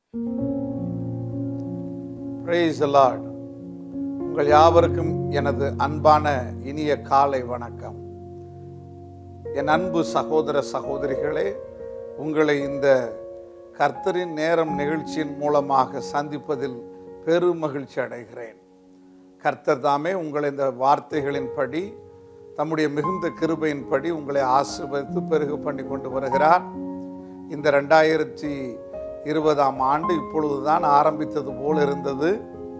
Praise the Lord. உங்கள் யாவருக்கும் எனது அன்பான இனிய காலை வணக்கம் என் அன்பு சகோதர சகோதரிகளே உங்களை இந்த கர்த்தரின் நேரம் நிகழ்ச்சியின் மூலமாக சந்திப்பதில் பெரும் மகிழ்ச்சி அடைகிறேன் கர்த்தர் தாமே உங்களை இந்த வார்த்தைகளின்படி தம்முடைய மிகுந்த கிருபையின்படி உங்களை ஆசீர்வதித்து பெருகு பண்ணி கொண்டு வருகிறார் இந்த ரெண்டாயிரத்தி இருபதாம் ஆண்டு இப்பொழுதுதான் ஆரம்பித்தது போல் இருந்தது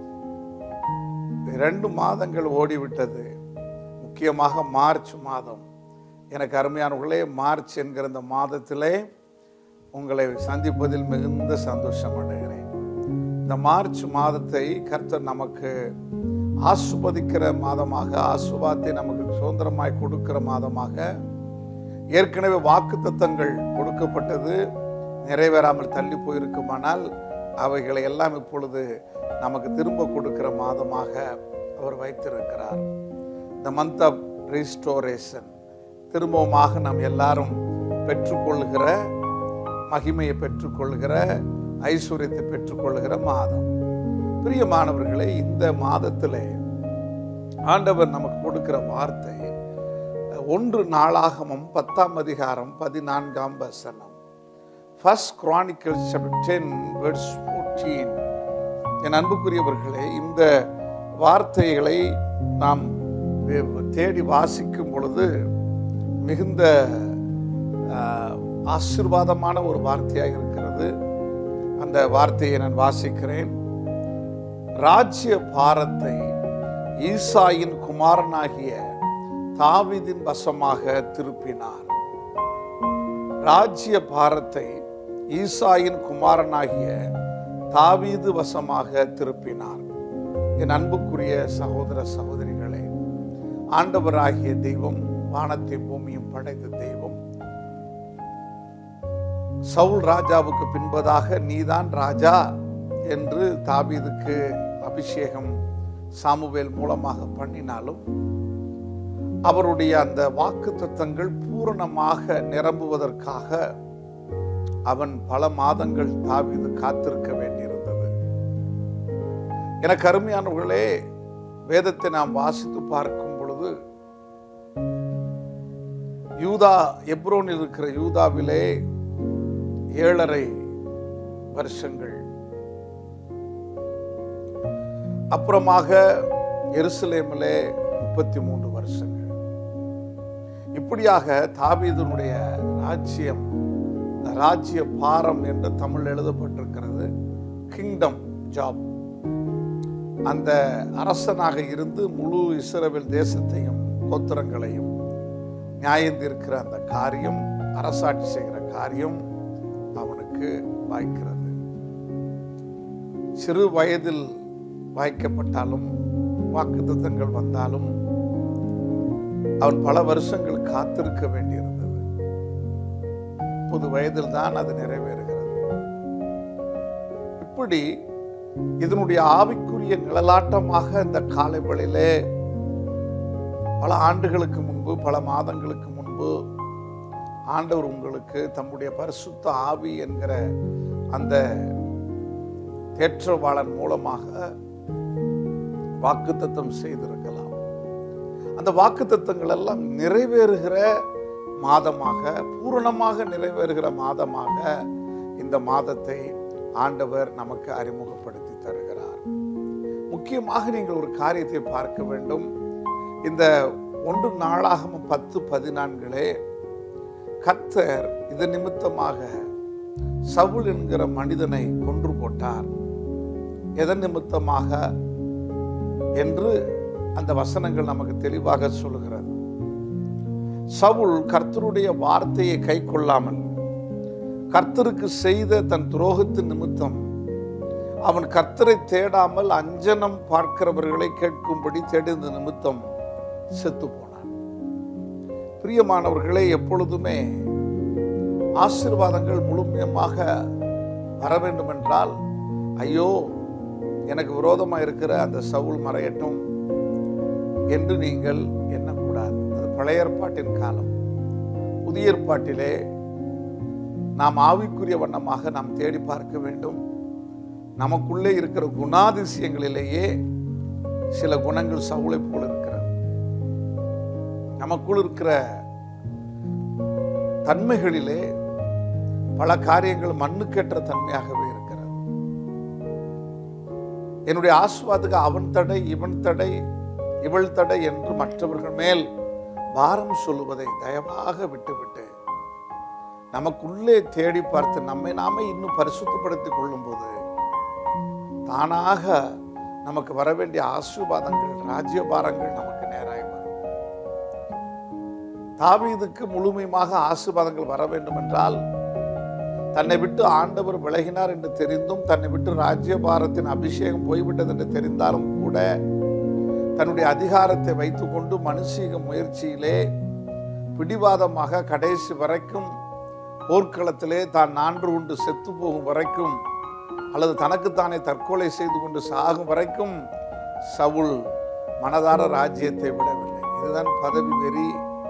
இரண்டு மாதங்கள் ஓடிவிட்டது முக்கியமாக மார்ச் மாதம் எனக்கு அருமையானவர்களே மார்ச் என்கிற இந்த மாதத்திலே உங்களை சந்திப்பதில் மிகுந்த சந்தோஷம் அடைகிறேன் இந்த மார்ச் மாதத்தை கர்த்தர் நமக்கு ஆசுபதிக்கிற மாதமாக ஆசுவாத்தை நமக்கு சுதந்திரமாய் கொடுக்கிற மாதமாக ஏற்கனவே வாக்கு தத்தங்கள் கொடுக்கப்பட்டது நிறைவேறாமல் தள்ளி போயிருக்குமானால் அவைகளை எல்லாம் இப்பொழுது நமக்கு திரும்ப கொடுக்கிற மாதமாக அவர் வைத்திருக்கிறார் இந்த மந்த் ஆஃப் ரீஸ்டோரேஷன் திரும்பவுமாக நாம் எல்லாரும் பெற்றுக்கொள்கிற மகிமையை பெற்றுக்கொள்கிற ஐஸ்வர்யத்தை பெற்றுக்கொள்கிற மாதம் பிரியமானவர்களே இந்த மாதத்திலே ஆண்டவர் நமக்கு கொடுக்கிற வார்த்தை ஒன்று நாளாகமம் பத்தாம் அதிகாரம் பதினான்காம் வசனம் first Chronicles ten words fourteen என் அன்புக்குரியவர்களே இந்த வார்த்தைகளை நாம் தேடி வாசிக்கும் பொழுது மிகுந்த ஆஹ், ஆசீர்வாதமான ஒரு வார்த்தையாக இருக்கிறது அந்த வார்த்தையை நான் வாசிக்கிறேன் ராஜ்ய பாரத்தை ஈசாயின் குமாரனாகிய தாவீதின் வசமாக திருப்பினார் ராஜ்ய பாரத்தை ஈசாயின் குமாரனாகிய தாவீது வசமாக திருப்பினார் என் அன்புக்குரிய சகோதர சகோதரிகளே ஆண்டவராகிய தெய்வம் வானத்தை பூமியும் படைத்த தெய்வம் சவுல் ராஜாவுக்கு பின்பதாக நீதான் ராஜா என்று தாவீதுக்கு அபிஷேகம் சாமுவேல் மூலமாக பண்ணினாலும் அவருடைய அந்த வாக்கு தத்தங்கள் பூரணமாக நிரம்புவதற்காக அவன் பல மாதங்கள் தாவீது காத்திருக்க வேண்டியிருந்தது எனக்கு அருமையானவர்களே வேதத்தை நாம் வாசித்து பார்க்கும் பொழுது யூதா எப்ரோனில் இருக்கிற யூதாவிலே ஏழரை வருஷங்கள் அப்புறமாக எருசலேமிலே முப்பத்தி மூன்று வருஷங்கள் இப்படியாக தாவீதனுடைய ராஜ்யம் இந்த ராஜ்ய பாரம் என்று தமிழ் எழுதப்பட்டிருக்கிறது கிங்டம் ஜாப் அந்த அரசனாக இருந்து முழு இஸ்ரவேல் தேசத்தையும் கோத்திரங்களையும் நியாயந்திருக்கிற அந்த காரியம் அரசாட்சி செய்கிற காரியம் அவனுக்கு வாய்க்கிறது சிறு வயதில் வாய்க்கப்பட்டாலும் வாக்குத்தத்தங்கள் வந்தாலும் அவன் பல வருஷங்கள் காத்திருக்க வேண்டியிருந்தது முப்பது வயதில் தான் அது நிறைவேறுகிறது இப்படி இதனுடைய ஆவிக்குரிய நிழலாட்டமாக இந்த காலை வேளையிலே பல ஆண்டுகளுக்கு முன்பு பல மாதங்களுக்கு முன்பு ஆண்டவர் உங்களுக்கு தம்முடைய பரிசுத்த ஆவி என்கிற அந்த தேற்றவாளன் மூலமாக வாக்குத்தத்தம் செய்திருக்கலாம் அந்த வாக்குத்தத்தங்கள் எல்லாம் நிறைவேறுகிற மாதமாக பூரணமாக நிறைவேறுகிற மாதமாக இந்த மாதத்தை ஆண்டவர் நமக்கு அறிமுகப்படுத்தி தருகிறார் முக்கியமாக நீங்கள் ஒரு காரியத்தை பார்க்க வேண்டும் இந்த ஒன்று நாளாகவும் பத்து பதினான்களே கர்த்தர் இது நிமித்தமாக சவுல் என்கிற மனிதனை கொன்று போட்டார் எதன் நிமித்தமாக என்று அந்த வசனங்கள் நமக்கு தெளிவாக சொல்லுகிறது சவுல் கர்த்தருடைய வார்த்தையை கை கொள்ளாமல் கர்த்தருக்கு செய்த தன் துரோகத்தின் நிமித்தம் அவன் கர்த்தரை தேடாமல் அஞ்சனம் பார்க்கிறவர்களை கேட்கும்படி தேடிந்த நிமித்தம் செத்து போனான் பிரியமானவர்களே எப்பொழுதுமே ஆசீர்வாதங்கள் முழுமையமாக வர வேண்டும் என்றால் ஐயோ எனக்கு விரோதமாக இருக்கிற அந்த சவுல் மறையட்டும் என்று நீங்கள் எண்ணக்கூடாது அது பழைய ஏற்பாட்டின் காலம் புதிய ஏற்பாட்டிலே நாம் ஆவிக்குரிய வண்ணமாக நாம் தேடி பார்க்க வேண்டும் நமக்குள்ளே இருக்கிற குணாதிசயங்களிலேயே சில குணங்கள் சவுளை போல இருக்கிறது நமக்குள் இருக்கிற தன்மைகளிலே பல காரியங்கள் மண்ணுக்கேற்ற தன்மையாகவே இருக்கிறது என்னுடைய ஆஸ்வாதுக்கு அவன் தடை இவன் தடை இவள் தடை என்று மற்றவர்கள் மேல் பாரம் சொல்லுவதை தயவாக விட்டுவிட்டு நமக்குள்ளே தேடி பார்த்து நம்மை நாமே இன்னும் பரிசுத்தப்படுத்திக் கொள்ளும்போது தானாக நமக்கு வர வேண்டிய ஆசீர்வாதங்கள் ராஜ்யபாரங்கள் நமக்கு நேராய் வரும் தாவீதுக்கு முழுமையாக ஆசீர்வாதங்கள் வர வேண்டும் என்றால் தன்னை விட்டு ஆண்டவர் விலகினார் என்று தெரிந்தும் தன்னை விட்டு ராஜ்யபாரத்தின் அபிஷேகம் போய்விட்டது என்று தெரிந்தாலும் கூட தன்னுடைய அதிகாரத்தை வைத்துக்கொண்டு மனுஷீக முயற்சியிலே பிடிவாதமாக கடைசி வரைக்கும் போர்க்களத்திலே தான் நான்று உண்டு செத்து போகும் வரைக்கும் அல்லது தனக்குத்தானே தற்கொலை செய்து கொண்டு சாகும் வரைக்கும் சவுல் மனதார ராஜ்யத்தை விடவில்லை இதுதான் பதவி வெறி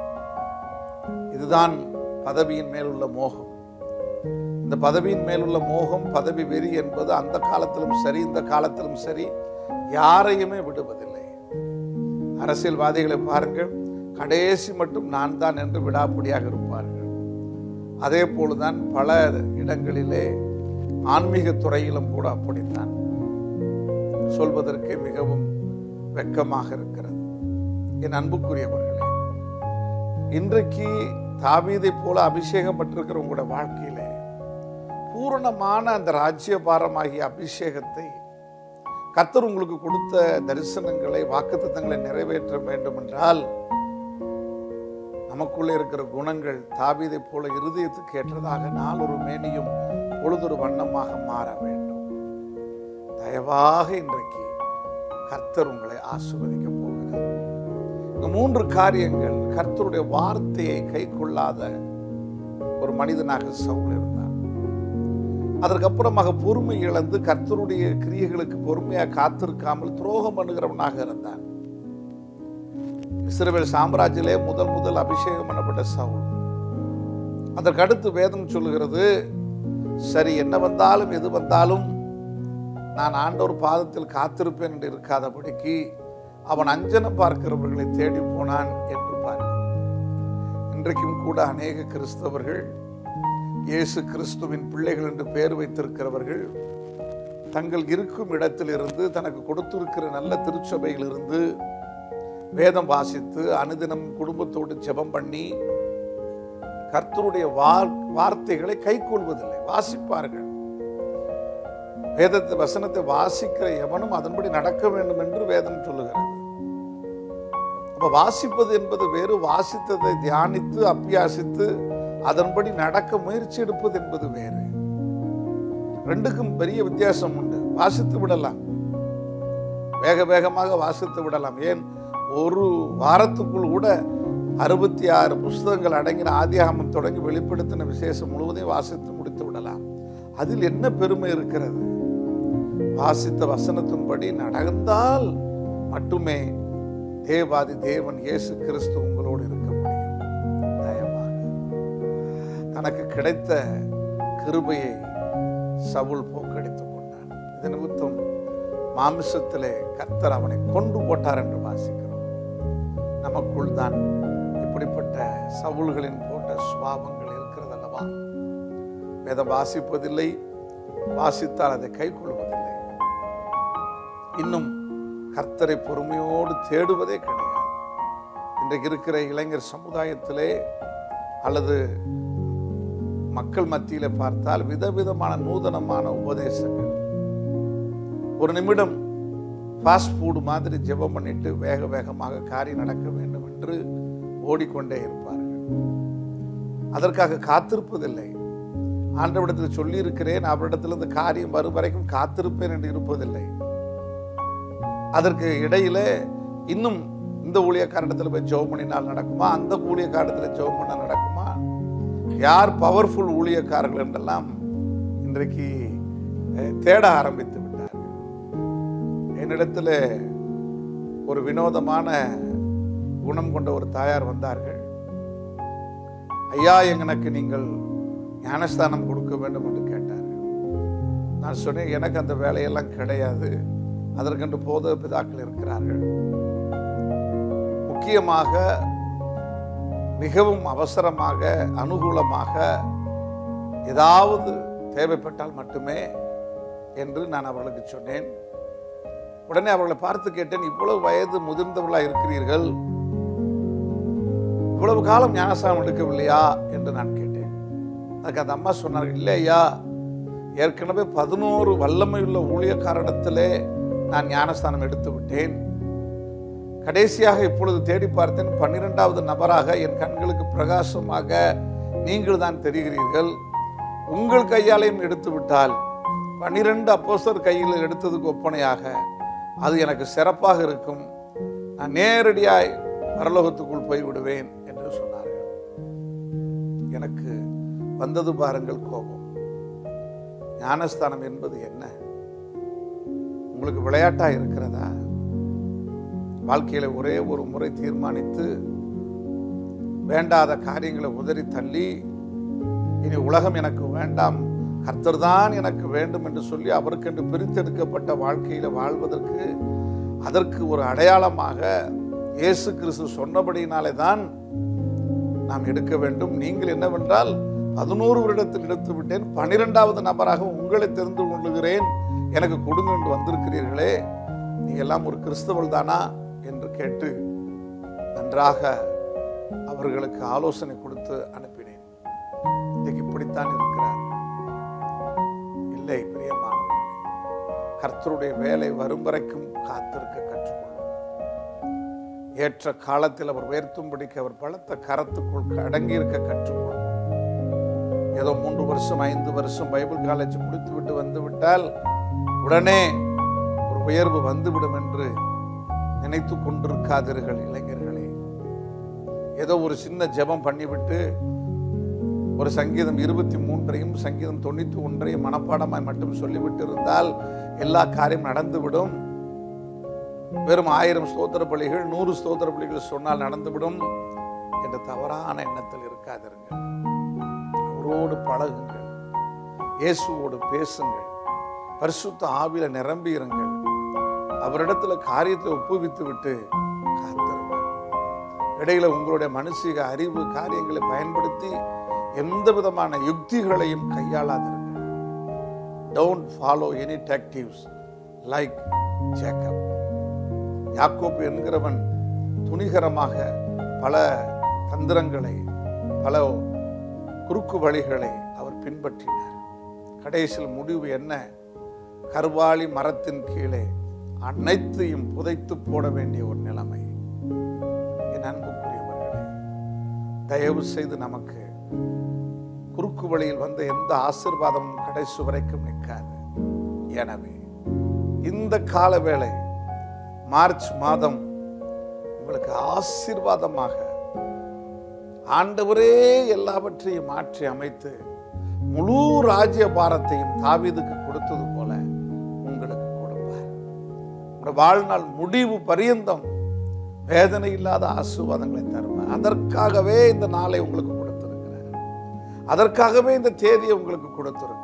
இதுதான் பதவியின் மேலுள்ள மோகம் இந்த பதவியின் மேலுள்ள மோகம் பதவி வெறி என்பது அந்த காலத்திலும் சரி இந்த காலத்திலும் சரி யாரையுமே விடுவதில்லை அரசியல்வாதிகளை பாருங்கள் கடைசி மட்டும் நான் தான் என்று விடாப்பிடியாக இருப்பார்கள் அதே போலதான் பல இடங்களிலே ஆன்மீக துறையிலும் கூட அப்படித்தான் சொல்வதற்கு மிகவும் வெட்கமாக இருக்கிறது என் அன்புக்குரியவர்களே இன்றைக்கு தாவீதை போல அபிஷேகம் பெற்றிருக்கிற உங்களோட வாழ்க்கையிலே பூரணமான அந்த ராஜ்யபாரமாகிய அபிஷேகத்தை கர்த்தர் உங்களுக்கு கொடுத்த தரிசனங்களை வாக்குத்தத்தங்களை நிறைவேற்ற வேண்டும் என்றால் நமக்குள்ளே இருக்கிற குணங்கள் தாவீதை போல இருதயத்துக்கு ஏற்றதாக நாளொரு மேனியும் பொழுதொரு வண்ணமாக மாற வேண்டும் தயவாக இன்றைக்கு கர்த்தர் உங்களை ஆசிர்வதிக்க போகிறார் இந்த மூன்று காரியங்கள் கர்த்தருடைய வார்த்தையை கை கொள்ளாத ஒரு மனிதனாக சவுல் இருந்தான் அதற்கப்புறமாக பொறுமை இழந்து கர்த்தருடைய கிரியைகளுக்கு பொறுமையாக காத்திருக்காமல் துரோகம் பண்ணுகிறவனாக இருந்தான் இஸ்ரவேல் சாம்ராஜ்யிலே முதல் முதல் அபிஷேகம் பண்ணப்பட்ட சவுல் அதற்கடுத்து வேதம் சொல்லுகிறது சரி என்ன வந்தாலும் எது வந்தாலும் நான் ஆண்டவர் பாதத்தில் காத்திருப்பேன் என்று இருக்காதபடிக்கு அவன் அஞ்சனம் பார்க்கிறவர்களை தேடி போனான் என்று பார் இன்றைக்கும் கூட அநேக கிறிஸ்தவர்கள் இயேசு கிறிஸ்துவின் பிள்ளைகள் என்று பெயர் வைத்திருக்கிறவர்கள் தங்கள் இருக்கும் இடத்திலிருந்து தனக்கு கொடுத்திருக்கிற நல்ல திருச்சபையிலிருந்து வேதம் வாசித்து அனுதினம் குடும்பத்தோடு ஜெபம் பண்ணி கர்த்தருடைய வார் வார்த்தைகளை கைக்கொள்வதில்லை வாசிப்பார்கள் வேதத்தை வசனத்தை வாசிக்கிற எவனும் அதன்படி நடக்க வேண்டும் என்று வேதம் சொல்லுகிறது அப்ப வாசிப்பது என்பது வேறு வாசித்ததை தியானித்து அப்பியாசித்து அதன்படி நடக்க முயற்சி எடுப்பது என்பது வேறு ரெண்டுக்கும் பெரிய வித்தியாசம் உண்டு வாசித்து விடலாம் வேக வேகமாக வாசித்து விடலாம் ஏன் ஒரு வாரத்துக்குள் கூட அறுபத்தி ஆறு புஸ்தகங்கள் அடங்கின ஆதியாகமம் தொடங்கி வெளிப்படுத்தின விசேஷம் முழுவதையும் வாசித்து முடித்து விடலாம் அதில் என்ன பெருமை இருக்கிறது வாசித்த வசனத்தின்படி நடந்தால் மட்டுமே தேவாதி தேவன் இயேசு கிறிஸ்து உங்களோடு இருக்க முடியும் தயவாக தனக்கு கிடைத்த கிருபையை சவுல் போக்கடித்துக் கொண்டான் இது நிமித்தம் மாமிசத்திலே கர்த்தர் அவனை கொண்டு போட்டார் என்று வாசிக்கிறோம் நமக்குள் தான் இப்படிப்பட்ட சவுல்களின் போன்ற சுபாவங்கள் இருக்கிறது அல்லவா வேதம் வாசிப்பதில்லை வாசித்தால் அதை கை கொள்வதில்லை இன்னும் கர்த்தரை பொறுமையோடு தேடுவதே கிடையாது இன்றைக்கு இருக்கிற இளைஞர் சமுதாயத்திலே அல்லது மக்கள் மத்தியில பார்த்தால் விதவிதமான நூதனமான உபதேசங்கள் ஒரு நிமிடம் ஃபாஸ்ட் ஃபுட் மாதிரி ஜெபம் பண்ணிட்டு வேக வேகமாக காரியம் நடக்க வேண்டும் என்று ஓடிக்கொண்டே இருப்பார்கள் அதற்காக காத்திருப்பதில்லை ஆண்டவரிடத்தில் சொல்லியிருக்கிறேன் அவரிடத்திலிருந்து காரியம் வரும் வரைக்கும் காத்திருப்பேன் என்று இருப்பதில்லை அதற்கு இடையில இன்னும் இந்த ஊழியக்காரத்தில் போய் ஜெபம் பண்ணினால் நடக்குமா அந்த ஊழியக்காரத்தில் ஜெபம் பண்ணால் நடக்குமா யார் பவர்ஃபுல் ஊழியக்காரர்கள் என்றெல்லாம் இன்றைக்கு அஹ், தேட ஆரம்பித்து விட்டார்கள் என்னிடத்தில் ஒரு வினோதமான குணம் கொண்ட ஒரு தாயார் வந்தார்கள் ஐயா எனக்கு நீங்கள் ஞானஸ்தானம் கொடுக்க வேண்டும் என்று கேட்டார்கள் நான் சொன்னேன் எனக்கு அந்த வேலையெல்லாம் கிடையாது அதற்கென்று போத பிதாக்கள் இருக்கிறார்கள் முக்கியமாக மிகவும் அவசரமாக அனுகூலமாக ஏதாவது தேவைப்பட்டால் மட்டுமே என்று நான் அவர்களுக்கு சொன்னேன் உடனே அவர்களை பார்த்து கேட்டேன் இவ்வளவு வயது முதிர்ந்தவர்களாக இருக்கிறீர்கள் இவ்வளவு காலம் ஞானஸ்தானம் எடுக்கவில்லையா என்று நான் கேட்டேன் அதுக்கு அந்த அம்மா சொன்னார்கள் இல்லை ஐயா ஏற்கனவே பதினோரு வல்லமையுள்ள ஊழியக்காரனிடத்திலே நான் ஞானஸ்தானம் எடுத்து விட்டேன் கடைசியாக இப்பொழுது தேடி பார்த்தேன் பன்னிரெண்டாவது நபராக என் கண்களுக்கு பிரகாசமாக நீங்கள் தான் தெரிகிறீர்கள் உங்கள் கையாலையும் எடுத்து விட்டால் பன்னிரெண்டு அப்போஸ்தலர் கையில் எடுத்ததுக்கு ஒப்பனையாக அது எனக்கு சிறப்பாக இருக்கும் நான் நேரடியாய் பரலோகத்துக்குள் போய் விடுவேன் என்று சொன்னார்கள் எனக்கு வந்தது பாருங்கள் கோபம் ஞானஸ்தானம் என்பது என்ன உங்களுக்கு விளையாட்டா இருக்கிறதா வாழ்க்கையில ஒரே ஒரு முறை தீர்மானித்து வேண்டாத காரியங்களை உதறி தள்ளி இனி உலகம் எனக்கு வேண்டாம் கர்த்தர் தான் எனக்கு வேண்டும் என்று சொல்லி அவருக்கென்று பிரித்தெடுக்கப்பட்ட வாழ்க்கையில வாழ்வதற்கு அதற்கு ஒரு அடையாளமாக இயேசு கிறிஸ்து சொன்னபடியினாலே தான் நாம் எடுக்க வேண்டும் நீங்கள் என்னவென்றால் பதினோரு வருடத்தில் எடுத்து விட்டேன் பனிரெண்டாவது நபராக உங்களை தெரிந்து கொள்ளுகிறேன் எனக்கு கொடுங்க என்று வந்திருக்கிறீர்களே நீ எல்லாம் ஒரு கிறிஸ்தவள் தானா என்று கேட்டு நன்றாக அவர்களுக்கு ஆலோசனை கொடுத்து அனுப்பினேன் இன்னைக்கு இப்படித்தான் இருக்கிறார் இல்லை பிரியமானவர்களே கர்த்தருடைய வேலை வரும் வரைக்கும் காத்திருக்க கற்றுக்கொள்ளும் ஏற்ற காலத்தில் அவர் உயர்த்தும்படிக்கு அவர் பலத்த கரத்துக்குள் அடங்கி இருக்க கற்றுக்கொள்ளும் ஏதோ மூன்று வருஷம் ஐந்து வருஷம் பைபிள் காலேஜ் முடித்து விட்டு வந்து விட்டால் உடனே ஒரு உயர்வு வந்துவிடும் என்று நினைத்து கொண்டிருக்காதீர்கள் இளைஞர்களே ஏதோ ஒரு சின்ன ஜெபம் பண்ணிவிட்டு ஒரு சங்கீதம் இருபத்தி மூன்றையும் சங்கீதம் தொண்ணூத்தி ஒன்றையும் மனப்பாடமாய் மட்டும் சொல்லிவிட்டு இருந்தால் எல்லா காரியம் நடந்துவிடும் வெறும் ஆயிரம் ஸ்தோத்திர பலிகள் நூறு ஸ்தோத்திர பலிகள் சொன்னால் நடந்துவிடும் என்ற தவறான எண்ணத்தில் இருக்காதிருங்கள் அவரோடு பழகுங்கள் இயேசுவோடு பேசுங்கள் பரிசுத்த ஆவியில நிரம்பி இருங்கள் அவரிடத்துல காரியத்தை ஒப்புவித்து விட்டு காத்திருங்கள் இடையில உங்களுடைய மனுஷிக அறிவு காரியங்களை பயன்படுத்தி எந்த விதமான யுக்திகளையும் கையாளாதிருங்கள் don't follow any tactics like Jacob யாக்கோப் என்கிறவன் துணிகரமாக பல தந்திரங்களை பல குறுக்கு வழிகளை அவர் பின்பற்றினார் கடைசியில் முடிவு என்ன கருவாளி மரத்தின் கீழே அனைத்தையும் புதைத்து போட வேண்டிய ஒரு நிலைமை என் அன்புக்குரியவர்களே தயவு செய்து நமக்கு குறுக்கு வழியில் வந்த எந்த ஆசிர்வாதமும் கடைசி வரைக்கும் நிற்காது எனவே இந்த கால வேளை மார்ச் மாதம் உங்களுக்கு ஆசீர்வாதமாக ஆண்டவரே எல்லாவற்றையும் மாற்றி அமைத்து முழு ராஜ்ய பாரத்தையும் தாவீதுக்கு கொடுத்தது போல உங்களுக்கு கொடுப்பார் உங்களுடைய வாழ்நாள் முடிவு பரியந்தம் வேதனை இல்லாத ஆசீர்வாதங்களை தருவார் அதற்காகவே இந்த நாளை உங்களுக்கு கொடுத்திருக்கிறார் அதற்காகவே இந்த தேதியை உங்களுக்கு கொடுத்திருக்கிறார்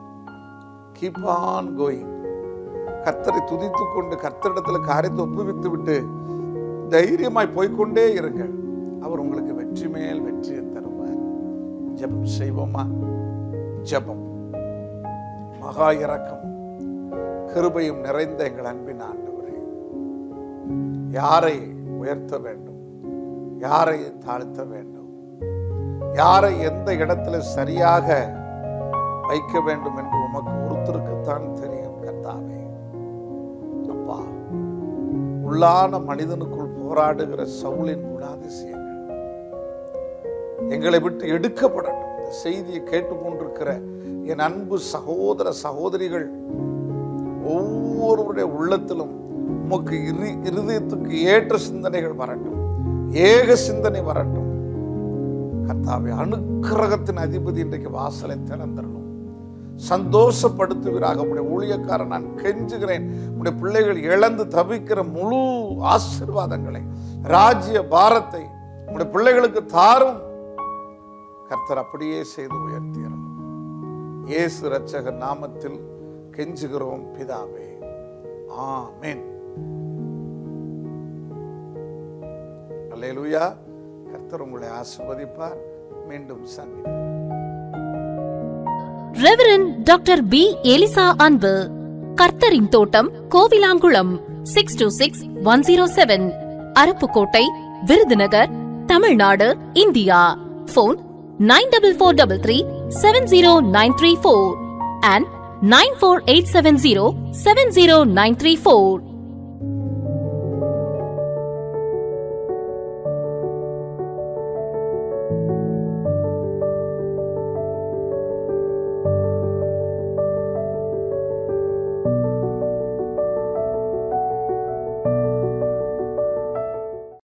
கீப் ஆன் கோயிங் கர்த்தரை துதித்து கொண்டு கர்த்தரிடத்தில் காரியத்தை ஒப்புவித்து விட்டு தைரியமாய் போய்க்கொண்டே இருங்கள் அவர் உங்களுக்கு வெற்றி மேல் வெற்றியை தருவார் ஜெபம் செய்வோமா ஜெபம் மகா இரக்கம் கிருபையும் நிறைந்த எங்கள் அன்பின் ஆண்டவரே யாரை உயர்த்த வேண்டும் யாரை தாழ்த்த வேண்டும் யாரை எந்த இடத்துல சரியாக வைக்க வேண்டும் என்று உமக்கு ஒருத்தருக்குத்தான் தெரியும் கர்த்தாவே அப்பா உள்ளான மனிதனுக்குள் போராடுகிற சவுளின் குணாதிசயங்கள் எங்களை விட்டு எடுக்கப்படட்டும் இந்த செய்தியை கேட்டுக்கொண்டிருக்கிற என் அன்பு சகோதர சகோதரிகள் ஒவ்வொருவருடைய உள்ளத்திலும் உமக்கு இரு இருதயத்துக்கு ஏற்ற சிந்தனைகள் வரட்டும் ஏக சிந்தனை வரட்டும் கர்த்தாவே அனுக்கிரகத்தின் அதிபதி இன்றைக்கு வாசலை திறந்திரணும் சந்தோஷப்படுத்துவீராக உடைய ஊழியக்காரன் நான் கெஞ்சுகிறேன் உடைய பிள்ளைகள் இழந்து தவிக்கிற முழு ஆசீர்வாதங்களை ராஜ்ய பாரத்தை உடைய பிள்ளைகளுக்கு தாரும் கர்த்தர் அப்படியே செய்து உயர்த்தியறணும் இயேசு ரட்சகர் நாமத்தில் கெஞ்சுகிறோம் பிதாவே ஆமென் அல்லேலூயா கர்த்தர் உங்களை ஆசிர்வதிப்பார் மீண்டும் சந்திப்போம் ரெவரன் டாக்டர் பி எலிசா அன்பு கர்த்தரின் தோட்டம் Kovilankulam six two six one zero seven Aruppukottai Virudhunagar Tamil Nadu India phone nine double four double three seven zero nine three four and nine four eight seven zero seven zero nine three four